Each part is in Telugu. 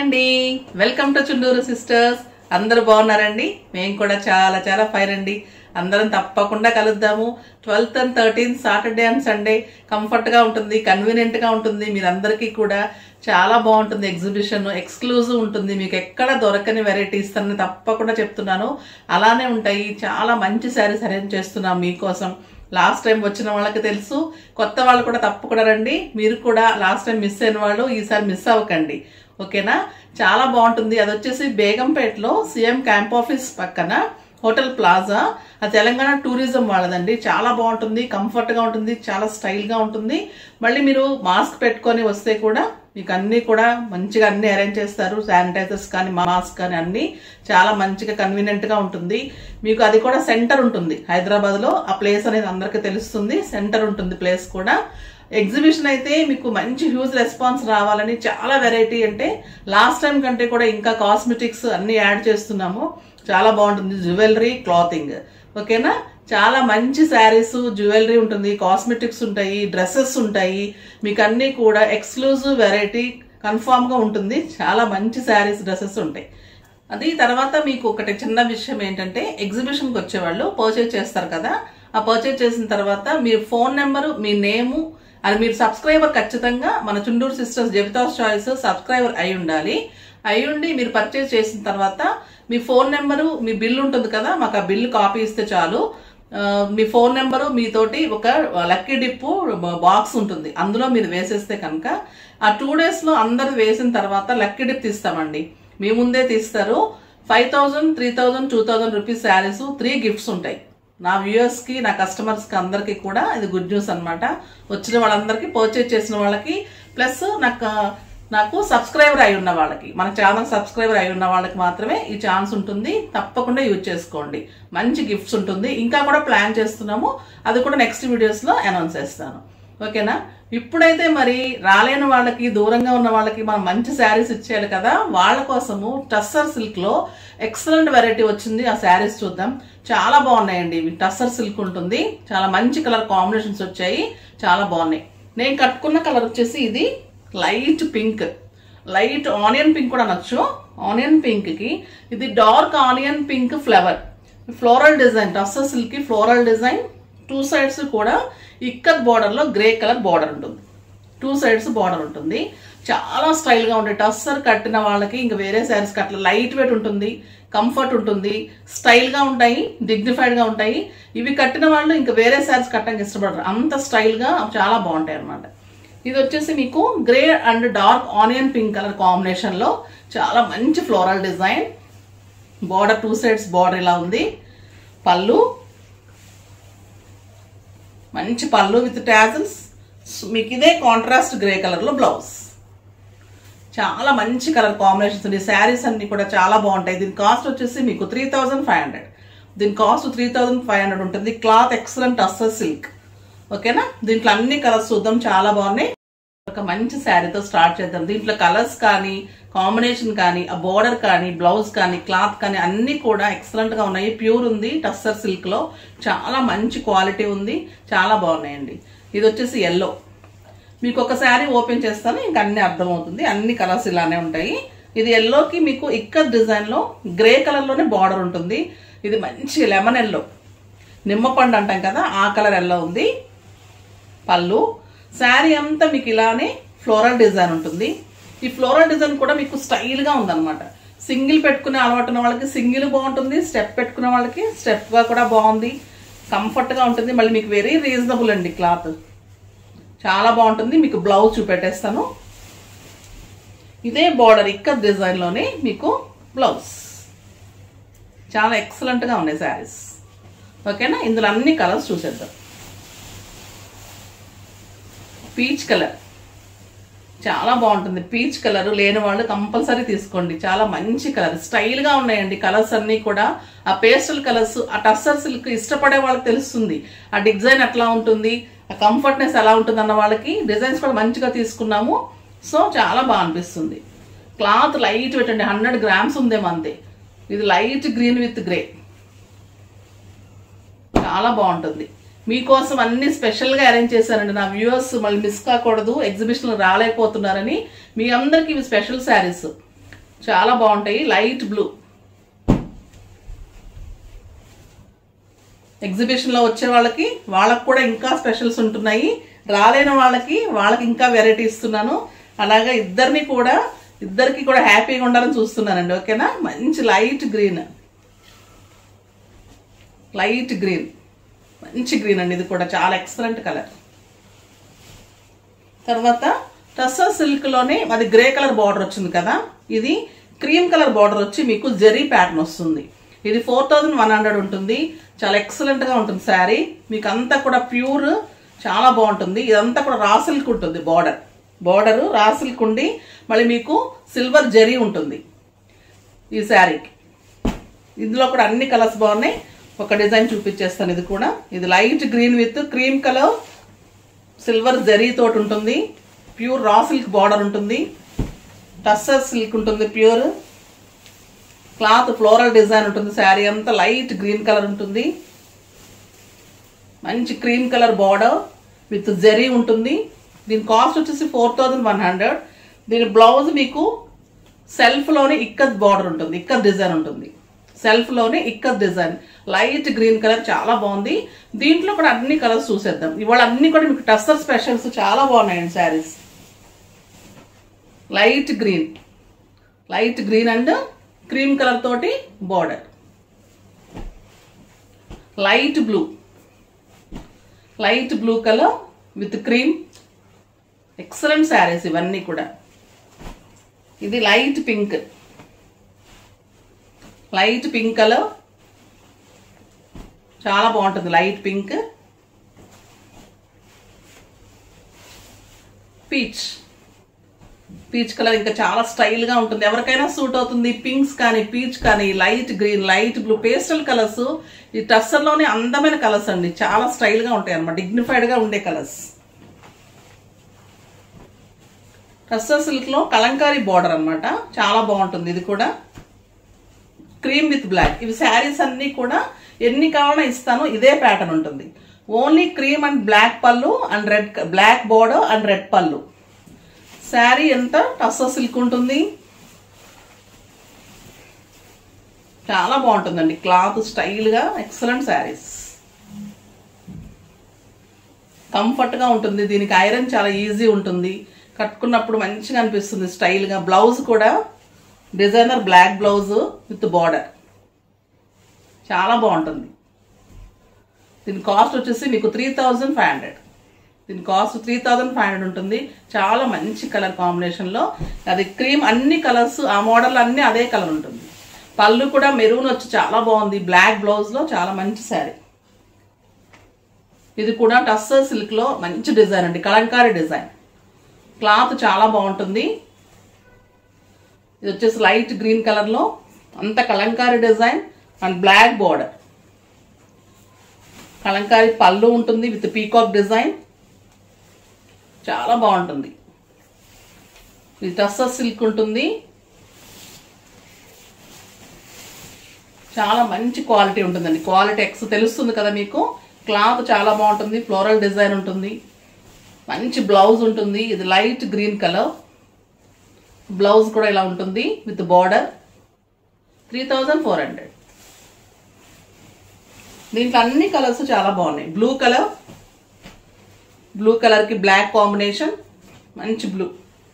అండి వెల్కమ్ టు చుండూరు సిస్టర్స్ అందరూ బాగున్నారండి మేము కూడా చాలా చాలా ఫైన్ అండి అందరం తప్పకుండా కలుద్దాము twelfth and thirteenth Saturday and Sunday comfort గా ఉంటుంది కన్వీనియంట్ గా ఉంటుంది మీరందరికీ కూడా చాలా బాగుంటుంది ఎగ్జిబిషన్ ఎక్స్క్లూజివ్ ఉంటుంది మీకు ఎక్కడ దొరకని వెరైటీస్ అని తప్పకుండా చెప్తున్నాను అలానే ఉంటాయి చాలా మంచి శారీస్ అరేంజ్ చేస్తున్నాం మీకోసం లాస్ట్ టైం వచ్చిన వాళ్ళకి తెలుసు కొత్త వాళ్ళు కూడా తప్పకుండా రండి మీరు కూడా లాస్ట్ టైం మిస్ అయిన వాళ్ళు ఈసారి మిస్ అవ్వకండి ఓకేనా చాలా బాగుంటుంది అది వచ్చేసి బేగంపేటలో సీఎం క్యాంప్ ఆఫీస్ పక్కన హోటల్ ప్లాజా ఆ తెలంగాణ టూరిజం వాళ్ళదండి చాలా బాగుంటుంది కంఫర్ట్ గా ఉంటుంది చాలా స్టైల్ గా ఉంటుంది మళ్ళీ మీరు మాస్క్ పెట్టుకొని వస్తే కూడా మీకు అన్ని కూడా మంచిగా అన్ని అరేంజ్ చేస్తారు శానిటైజర్స్ కానీ మాస్క్ కానీ అన్ని చాలా మంచిగా కన్వీనియంట్ గా ఉంటుంది మీకు అది కూడా సెంటర్ ఉంటుంది హైదరాబాద్ లో ఆ ప్లేస్ అనేది అందరికీ తెలుస్తుంది సెంటర్ ఉంటుంది ప్లేస్ కూడా ఎగ్జిబిషన్ అయితే మీకు మంచి హ్యూజ్ రెస్పాన్స్ రావాలని చాలా వెరైటీ అంటే లాస్ట్ టైం కంటే కూడా ఇంకా కాస్మెటిక్స్ అన్ని యాడ్ చేస్తున్నాము చాలా బాగుంటుంది జ్యువెలరీ క్లాతింగ్ ఓకేనా చాలా మంచి శారీస్ జ్యువెలరీ ఉంటుంది కాస్మెటిక్స్ ఉంటాయి డ్రెస్సెస్ ఉంటాయి మీకు అన్ని కూడా ఎక్స్క్లూజివ్ వెరైటీ కన్ఫామ్ గా ఉంటుంది చాలా మంచి శారీస్ డ్రెస్సెస్ ఉంటాయి అది తర్వాత మీకు ఒకటి చిన్న విషయం ఏంటంటే ఎగ్జిబిషన్కి వచ్చేవాళ్ళు పర్చేజ్ చేస్తారు కదా ఆ పర్చేజ్ చేసిన తర్వాత మీ ఫోన్ నెంబరు మీ నేము అది మీరు సబ్స్క్రైబర్ ఖచ్చితంగా మన Chunduru sisters Jabitha's choice subscriber అయి ఉండాలి అయి ఉండి మీరు పర్చేజ్ చేసిన తర్వాత మీ ఫోన్ నెంబరు మీ బిల్ ఉంటుంది కదా మాకు ఆ బిల్ కాపీ ఇస్తే చాలు ఆ, మీ ఫోన్ నెంబరు మీతోటి ఒక లక్కీ డిప్పు బాక్స్ ఉంటుంది అందులో మీరు వేసేస్తే కనుక ఆ టూ డేస్ లో అందరు వేసిన తర్వాత లక్కీ డిప్ తీస్తామండి మీ ముందే తీస్తారు five thousand three thousand two thousand rupees saris three gifts ఉంటాయి నా వ్యూయర్స్ కి నా కస్టమర్స్ కి అందరికి కూడా ఇది గుడ్ న్యూస్ అన్నమాట వచ్చిన వాళ్ళందరికీ పర్చేజ్ చేసిన వాళ్ళకి ప్లస్ నాకు నాకు సబ్స్క్రైబర్ అయి ఉన్న వాళ్ళకి మన ఛానల్ సబ్స్క్రైబర్ అయి ఉన్న వాళ్ళకి మాత్రమే ఈ ఛాన్స్ ఉంటుంది తప్పకుండా యూజ్ చేసుకోండి మంచి గిఫ్ట్స్ ఉంటుంది ఇంకా కూడా ప్లాన్ చేస్తున్నాము అది కూడా నెక్స్ట్ వీడియోస్ లో అనౌన్స్ చేస్తాను ఓకేనా ఇప్పుడైతే మరి రాలేని వాళ్ళకి దూరంగా ఉన్న వాళ్ళకి మనం మంచి శారీస్ ఇచ్చేయాలి కదా వాళ్ళ కోసము టస్సర్ సిల్క్ లో ఎక్సలెంట్ వెరైటీ వచ్చింది ఆ శారీస్ చూద్దాం చాలా బాగున్నాయండి ఇవి టస్సర్ సిల్క్ ఉంటుంది చాలా మంచి కలర్ కాంబినేషన్స్ వచ్చాయి చాలా బాగున్నాయి నేను కట్టుకున్న కలర్ వచ్చేసి ఇది light pink light onion pink కూడా అనొచ్చు ఆనియన్ పింక్ కి ఇది dark onion pink flower floral design tussar silk కి ఫ్లోరల్ డిజైన్ టూ సైడ్స్ కూడా ఇక్కత్ బార్డర్ లో గ్రే కలర్ బార్డర్ ఉంటుంది టూ సైడ్స్ బార్డర్ ఉంటుంది చాలా స్టైల్ గా ఉంటాయి టస్సర్ కట్టిన వాళ్ళకి ఇంకా వేరే శారీస్ కట్ల లైట్ వెయిట్ ఉంటుంది కంఫర్ట్ ఉంటుంది స్టైల్ గా ఉంటాయి డిగ్నిఫైడ్ గా ఉంటాయి ఇవి కట్టిన వాళ్ళు ఇంకా వేరే శారీస్ కట్టడానికి ఇష్టపడరు అంత స్టైల్ గా చాలా బాగుంటాయి అన్నమాట ఇది వచ్చేసి మీకు grey and dark onion pink colour combination లో చాలా మంచి floral design border two sides border ఇలా ఉంది పళ్ళు మంచి పళ్ళు విత్ టాజల్స్ మీకు ఇదే కాంట్రాస్ట్ గ్రే కలర్ లో బ్లౌజ్ చాలా మంచి కలర్ కాంబినేషన్స్ ఉంది శారీస్ అన్ని కూడా చాలా బాగుంటాయి దీని కాస్ట్ వచ్చేసి మీకు త్రీ థౌజండ్ ఫైవ్ హండ్రెడ్ దీని cost three thousand five hundred ఉంటుంది క్లాత్ ఎక్సలెంట్ అస్సర్ సిల్క్ ఓకేనా దీంట్లో అన్ని కలర్స్ చూద్దాం చాలా బాగున్నాయి ఒక మంచి శారీతో స్టార్ట్ చేద్దాం దీంట్లో కలర్స్ కానీ కాంబినేషన్ కానీ ఆ బోర్డర్ కానీ బ్లౌజ్ కానీ క్లాత్ కానీ అన్ని కూడా ఎక్సలెంట్ గా ఉన్నాయి ప్యూర్ ఉంది టస్సర్ సిల్క్ లో చాలా మంచి క్వాలిటీ ఉంది చాలా బాగున్నాయండి ఇది వచ్చేసి ఎల్లో మీకు ఒక శారీ ఓపెన్ చేస్తాను ఇంకా అన్ని అర్థమవుతుంది అన్ని కలర్స్ ఇలానే ఉంటాయి ఇది ఎల్లోకి మీకు ఇక్కత్ డిజైన్ లో గ్రే కలర్ లోనే బార్డర్ ఉంటుంది ఇది మంచి లెమన్ ఎల్లో నిమ్మపండు అంటాం కదా ఆ కలర్ ఎల్లో ఉంది పళ్ళు శారీ అంతా మీకు ఇలానే ఫ్లోరల్ డిజైన్ ఉంటుంది ఈ ఫ్లోరల్ డిజైన్ కూడా మీకు స్టైల్ గా ఉందన్నమాట సింగిల్ పెట్టుకునే అలవాటు ఉన్న వాళ్ళకి సింగిల్ బాగుంటుంది స్టెప్ పెట్టుకునే వాళ్ళకి స్టెప్ గా కూడా బాగుంది కంఫర్ట్ గా ఉంటుంది మళ్ళీ మీకు వెరీ రీజనబుల్ అండి క్లాత్ చాలా బాగుంటుంది మీకు బ్లౌజ్ చూపెట్టేస్తాను ఇదే బార్డర్ ఇక్క డిజైన్ లోనే మీకు బ్లౌజ్ చాలా ఎక్సలెంట్ గా ఉన్నాయి శారీస్ ఓకేనా ఇందులో అన్ని కలర్స్ చూసేద్దాం పీచ్ కలర్ చాలా బాగుంటుంది పీచ్ కలర్ లేని వాళ్ళు కంపల్సరీ తీసుకోండి చాలా మంచి కలర్ స్టైల్ గా ఉన్నాయండి కలర్స్ అన్ని కూడా ఆ పేస్టల్ కలర్స్ ఆ టస్సర్ సిల్క్ ఇష్టపడే వాళ్ళకి తెలుస్తుంది ఆ డిజైన్ ఎట్లా ఉంటుంది ఆ కంఫర్ట్నెస్ ఎలా ఉంటుంది అన్న వాళ్ళకి డిజైన్స్ కూడా మంచిగా తీసుకున్నాము సో చాలా బాగా అనిపిస్తుంది క్లాత్ లైట్ పెట్టండి హండ్రెడ్ గ్రామ్స్ ఉందేమో అంతే ఇది లైట్ గ్రీన్ విత్ గ్రే చాలా బాగుంటుంది మీకోసం అన్ని స్పెషల్గా అరేంజ్ చేశానండి నా వ్యూవర్స్ మళ్ళీ మిస్ కాకూడదు ఎగ్జిబిషన్ రాలేకపోతున్నారని మీ అందరికి ఇవి స్పెషల్ శారీస్ చాలా బాగుంటాయి లైట్ బ్లూ ఎగ్జిబిషన్లో వచ్చే వాళ్ళకి వాళ్ళకి కూడా ఇంకా స్పెషల్స్ ఉంటున్నాయి రాలేని వాళ్ళకి వాళ్ళకి ఇంకా వెరైటీ ఇస్తున్నాను అలాగా ఇద్దరిని కూడా ఇద్దరికి కూడా హ్యాపీగా ఉండాలని చూస్తున్నానండి ఓకేనా మంచి లైట్ గ్రీన్ లైట్ గ్రీన్ మంచి గ్రీన్ అండి ఇది కూడా చాలా ఎక్సలెంట్ కలర్ తర్వాత టస్సా సిల్క్ లోనే అది గ్రే కలర్ బార్డర్ వచ్చింది కదా ఇది క్రీమ్ కలర్ బార్డర్ వచ్చి మీకు జెరీ ప్యాటర్న్ వస్తుంది ఇది ఫోర్ థౌజండ్ వన్ హండ్రెడ్ ఉంటుంది చాలా ఎక్సలెంట్ గా ఉంటుంది శారీ మీకు అంతా కూడా ప్యూర్ చాలా బాగుంటుంది ఇదంతా కూడా రా సిల్క్ ఉంటుంది బార్డర్ బార్డర్ రా సిల్క్ ఉండి మళ్ళీ మీకు సిల్వర్ జెరీ ఉంటుంది ఈ శారీకి ఇందులో కూడా అన్ని కలర్స్ బాగున్నాయి ఒక డిజైన్ చూపించేస్తాను ఇది కూడా ఇది light green with cream colour silver zari తోటి ఉంటుంది ప్యూర్ రా సిల్క్ బార్డర్ ఉంటుంది టస్సర్ సిల్క్ ఉంటుంది ప్యూర్ క్లాత్ ఫ్లోరల్ డిజైన్ ఉంటుంది శారీ అంతా లైట్ గ్రీన్ కలర్ ఉంటుంది మంచి cream colour border with zari ఉంటుంది దీని కాస్ట్ వచ్చేసి ఫోర్ థౌజండ్ వన్ హండ్రెడ్ దీని బ్లౌజ్ మీకు సెల్ఫ్లోనే ఇక్కత్ బార్డర్ ఉంటుంది ఇక్కత్ డిజైన్ ఉంటుంది సెల్ఫ్లోనే ikat design light green colour చాలా బాగుంది దీంట్లో కూడా అన్ని కలర్స్ చూసేద్దాం ఇవాళ అన్ని కూడా మీకు టస్సర్ స్పెషల్స్ చాలా బాగున్నాయండి saris light green light green and cream colour తోటి border light blue light blue colour with cream excellent saris ఇవన్నీ కూడా ఇది light pink light pink colour చాలా బాగుంటుంది light pink peach peach colour ఇంకా చాలా స్టైల్ గా ఉంటుంది ఎవరికైనా సూట్ అవుతుంది పింక్స్ కానీ పీచ్ కానీ light green light blue pastel colours ఈ టస్సర్ లోనే అందమైన కలర్స్ అండి చాలా స్టైల్ గా ఉంటాయి అనమాట డిగ్నిఫైడ్ గా ఉండే కలర్స్ టస్సర్ సిల్క్ లో కలంకారీ బార్డర్ అన్నమాట చాలా బాగుంటుంది ఇది కూడా క్రీమ్ విత్ బ్లాక్ ఇవి శారీస్ అన్ని కూడా ఎన్ని కావాలన్నా ఇస్తాను ఇదే ప్యాటర్న్ ఉంటుంది ఓన్లీ క్రీమ్ అండ్ బ్లాక్ పళ్ళు and red black border and red పళ్ళు శారీ ఎంత టస్స సిల్క్ ఉంటుంది చాలా బాగుంటుందండి క్లాత్ స్టైల్గా ఎక్సలెంట్ శారీస్ కంఫర్ట్గా ఉంటుంది దీనికి ఐరన్ చాలా ఈజీ ఉంటుంది కట్టుకున్నప్పుడు మంచిగా అనిపిస్తుంది స్టైల్గా బ్లౌజ్ కూడా designer black blouse with border చాలా బాగుంటుంది దీని కాస్ట్ వచ్చేసి మీకు త్రీ థౌజండ్ ఫైవ్ హండ్రెడ్ దీని cost three thousand five hundred ఉంటుంది చాలా మంచి కలర్ కాంబినేషన్లో అది క్రీమ్ అన్ని కలర్స్ ఆ మోడల్ అన్ని అదే కలర్ ఉంటుంది పళ్ళు కూడా మెరూన్ వచ్చి చాలా బాగుంది బ్లాక్ బ్లౌజ్లో చాలా మంచి శారీ ఇది కూడా టస్సర్ సిల్క్లో మంచి డిజైన్ అండి కలంకారీ డిజైన్ క్లాత్ చాలా బాగుంటుంది ఇది వచ్చేసి లైట్ గ్రీన్ కలర్లో అంత kalamkari design and black border kalamkari పళ్ళు ఉంటుంది విత్ పీకాక్ డిజైన్ చాలా బాగుంటుంది ఇది టస్సర్ సిల్క్ ఉంటుంది చాలా మంచి క్వాలిటీ ఉంటుందండి క్వాలిటీ ఎక్స్ తెలుస్తుంది కదా మీకు క్లాత్ చాలా బాగుంటుంది ఫ్లోరల్ డిజైన్ ఉంటుంది మంచి బ్లౌజ్ ఉంటుంది ఇది లైట్ గ్రీన్ కలర్ బ్లౌజ్ కూడా ఇలా ఉంటుంది with border three thousand four hundred దీంట్లో అన్ని కలర్స్ చాలా బాగున్నాయి బ్లూ కలర్ బ్లూ కలర్కి బ్లాక్ కాంబినేషన్ మంచి బ్లూ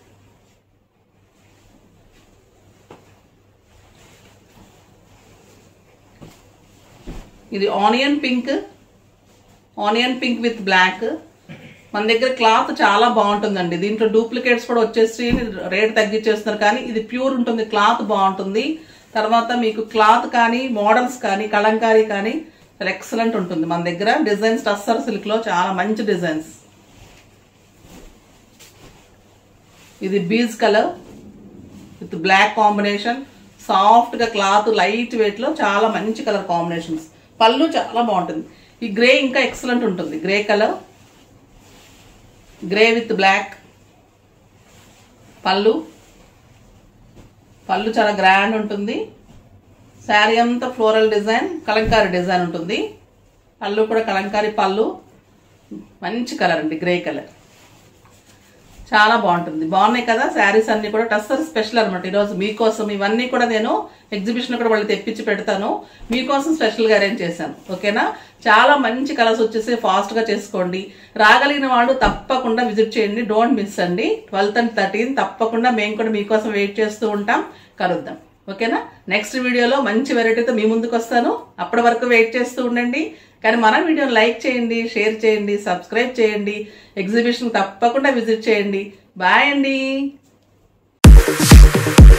ఇది onion pink onion pink with black మన దగ్గర క్లాత్ చాలా బాగుంటుందండి దీంట్లో డూప్లికేట్స్ కూడా వచ్చేసి రేట్ తగ్గించేస్తున్నారు కానీ ఇది ప్యూర్ ఉంటుంది క్లాత్ బాగుంటుంది తర్వాత మీకు క్లాత్ కానీ మోడల్స్ కానీ కలంకారీ కానీ చాలా ఎక్సలెంట్ ఉంటుంది మన దగ్గర డిజైన్స్ టస్సర్ సిల్క్ లో చాలా మంచి డిజైన్స్ ఇది beige colour with black combination soft గా క్లాత్ లైట్ వెయిట్ లో చాలా మంచి కలర్ కాంబినేషన్స్ పళ్ళు చాలా బాగుంటుంది ఈ గ్రే ఇంకా ఎక్సలెంట్ ఉంటుంది grey colour grey with black పళ్ళు పళ్ళు చాలా గ్రాండ్ ఉంటుంది శారీ అంతా ఫ్లోరల్ డిజైన్ కలంకారీ డిజైన్ ఉంటుంది పళ్ళు కూడా కలంకారీ పళ్ళు మంచి కలర్ అండి గ్రే కలర్ చాలా బాగుంటుంది బాగున్నాయి కదా శారీస్ అన్ని కూడా టస్సర్ స్పెషల్ అనమాట ఈరోజు మీకోసం ఇవన్నీ కూడా నేను ఎగ్జిబిషన్ కూడా వాళ్ళు తెప్పించి పెడతాను మీకోసం స్పెషల్ గా అరేంజ్ చేశాను ఓకేనా చాలా మంచి కలర్స్ వచ్చేసి ఫాస్ట్ గా చేసుకోండి రాగలిగిన వాళ్ళు తప్పకుండా విజిట్ చేయండి డోంట్ మిస్ అండి ట్వెల్త్ అండ్ థర్టీన్ తప్పకుండా మేము కూడా మీకోసం వెయిట్ చేస్తూ ఉంటాం కలుద్దాం ఓకేనా నెక్స్ట్ వీడియోలో మంచి వెరైటీతో మీ ముందుకు వస్తాను అప్పటి వరకు వెయిట్ చేస్తూ ఉండండి కానీ మన వీడియోని లైక్ చేయండి షేర్ చేయండి సబ్స్క్రైబ్ చేయండి ఎగ్జిబిషన్ తప్పకుండా విజిట్ చేయండి బాయ్ అండి